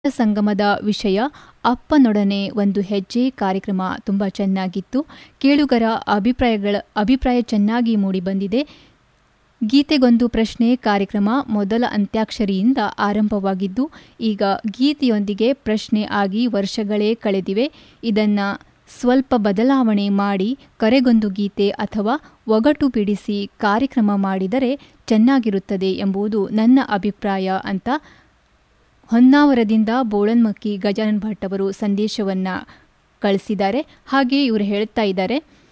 ಸಂಗಮದ ವಿಷಯ ಅಪ್ಪನೊಡನೆ ಒಂದು ಹೆಜ್ಜೆ ಕಾರ್ಯಕ್ರಮ ತುಂಬ ಚೆನ್ನಾಗಿತ್ತು ಕೇಳುಗರ ಅಭಿಪ್ರಾಯಗಳ ಅಭಿಪ್ರಾಯ ಚೆನ್ನಾಗಿ ಮೂಡಿಬಂದಿದೆ ಗೀತೆಗೊಂದು ಪ್ರಶ್ನೆ ಕಾರ್ಯಕ್ರಮ ಮೊದಲ ಅಂತ್ಯಾಕ್ಷರಿಯಿಂದ ಆರಂಭವಾಗಿದ್ದು ಈಗ ಗೀತೆಯೊಂದಿಗೆ ಪ್ರಶ್ನೆ ಆಗಿ ವರ್ಷಗಳೇ ಕಳೆದಿವೆ ಇದನ್ನು ಸ್ವಲ್ಪ ಬದಲಾವಣೆ ಮಾಡಿ ಕರೆಗೊಂದು ಗೀತೆ ಅಥವಾ ಒಗಟು ಬಿಡಿಸಿ ಕಾರ್ಯಕ್ರಮ ಮಾಡಿದರೆ ಚೆನ್ನಾಗಿರುತ್ತದೆ ಎಂಬುದು ನನ್ನ ಅಭಿಪ್ರಾಯ ಅಂತ ಹೊನ್ನಾವರದಿಂದ ಬೋಳನ್ಮಕ್ಕಿ ಗಜಾನನ್ ಭಟ್ ಅವರು ಸಂದೇಶವನ್ನು ಕಳಿಸಿದ್ದಾರೆ ಹಾಗೆ ಇವರು ಹೇಳ್ತಾ ಇದ್ದಾರೆ